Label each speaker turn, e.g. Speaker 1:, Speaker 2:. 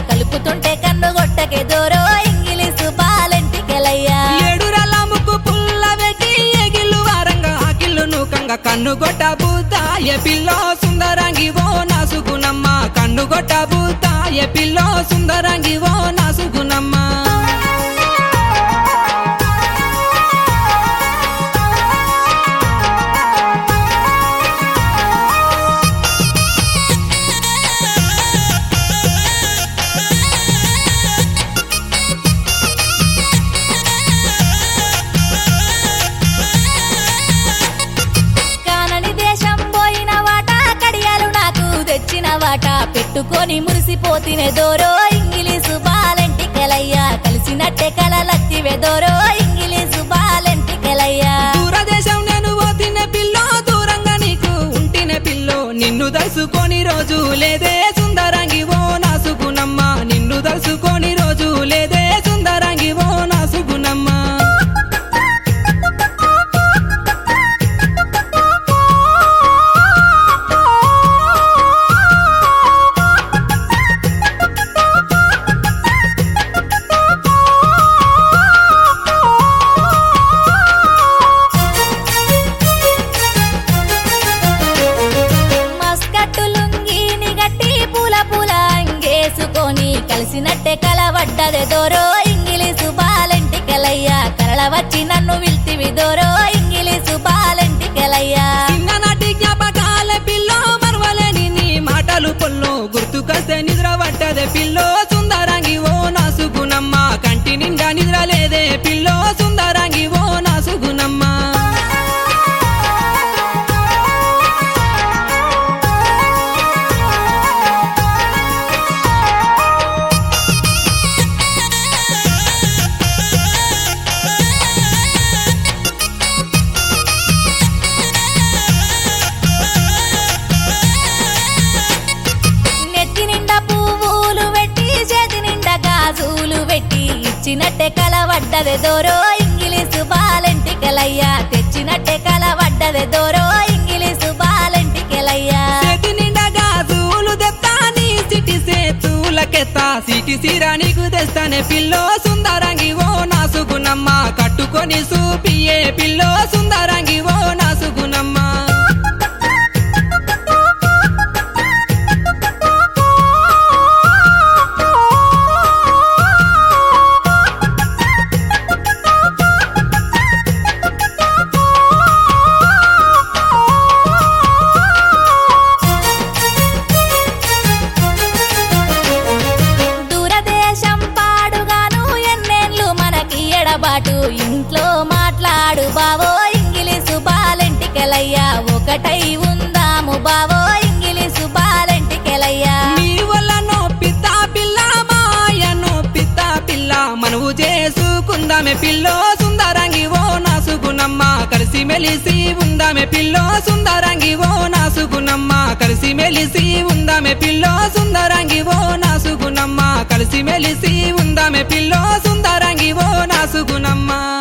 Speaker 1: కలుపుతుంటే కన్ను కొట్టకే దూరో ఇంగిలీసు బాలెంటికెలయ్యా
Speaker 2: ఏడురల ముక్కు పుల్ల పెట్టి ఎగిల్లు వారంగా ఆకిల్లు నూకంగ కన్ను కొట్ట బూత ఏ పిల్లో సుందరంగి ఓ నాసుగునమ్మ కన్ను కొట్ట బూత ఏ పిల్లో సుందరంగి ఓ నాసుగునమ్మ
Speaker 1: కానని దేశం పోయిన వాట కడియాలు నాకు తెచ్చిన వాట పెట్టుకొని మురిసిపోతినే దోరో ఇంగిలీసు బాలెంటికెలయ్యా కలిసినట్టే కలలత్తివే దోరో ఇంగిలీసు బాలెంటికెలయ్యా
Speaker 2: దూరదేశం నేను పోతిన పిల్లో దూరంగా నీకు ఉంటిన పిల్లో నిన్ను దలుసుకొని రోజు లేదే సుందరంగి ఓ నాసుగునమ్మ నిన్ను దలుసుకొని రోజు లేదే సుందరంగి ఓ నాసుగునమ్మ
Speaker 1: మస్కట్టు లుంగీని గట్టి పూల పూల అంగేసుకొని కలిసినట్టే కలవడ్డదే దోరో ఇంగిలీసు బాలెంటికెలయ్యా కరళ వచ్చి నన్ను విల్తివి దోరో ఇంగిలీసు బాలెంటికెలయ్యా
Speaker 2: చిన్ననాటి జ్ఞాపకాల పిల్లో మరవలేని నీ మాటలు పొల్లో గుర్తుకొస్తే నిద్ర పట్టదే పిల్లో సుందరంగి ఓ నాసుగునమ్మ కంటి నిండా నిద్ర లేదే పిల్లో సుందరంగి ఓ నాసుగునమ్మ
Speaker 1: నెత్తి నిండా పువ్వులు పెట్టి చేతి నిండా గాజులు పెట్టి ఇచ్చినట్టే కలవడ్డదే దోరో ఇంగిలీసు బాలెంటికెలయ్యా తెచ్చినట్టే కలవడ్డదే దోరో ఇంగిలీసు బాలెంటికెలయ్యా
Speaker 2: చేతి నిండా గాజులు తెత్తా నీ సిటి సేతులకెత్తా సిటి సిరా నీకు తెస్తానే పిల్లో సుందరంగి ఓ నాసుగునమ్మ కట్టుకొని సూపియే పిల్లో సుందరంగి ఓ నాసుగునమ్మ
Speaker 1: దూరదేశం పాడుగాను ఎన్నేళ్ళు మనకి ఎడబాటు ఇంట్లో మాట్లాడు బావో ఇంగిలీసు బాలెంటికెలయ్యా ఒకటై ఉందాము బావో ఇంగిలీసు బాలెంటికెలయ్యా
Speaker 2: నీ వల్ల నో పిత్త పిల్ల మాయ నో పిత్త పిల్ల మనవు చేసుకుందామే పిల్లో సుందరంగి ఓ నాసుగునమ్మ కలిసి మెలిసి ఉందామే పిల్లో సుందరంగి ఓ నాసుగునమ్మ కలిసి మెలిసి ఉందామే పిల్లో సుందరంగి ఓ నాసుగునమ్మ కలిసి మెలిసి ఉందామే పిల్లో సుందరంగి ఓ నాసుగునమ్మ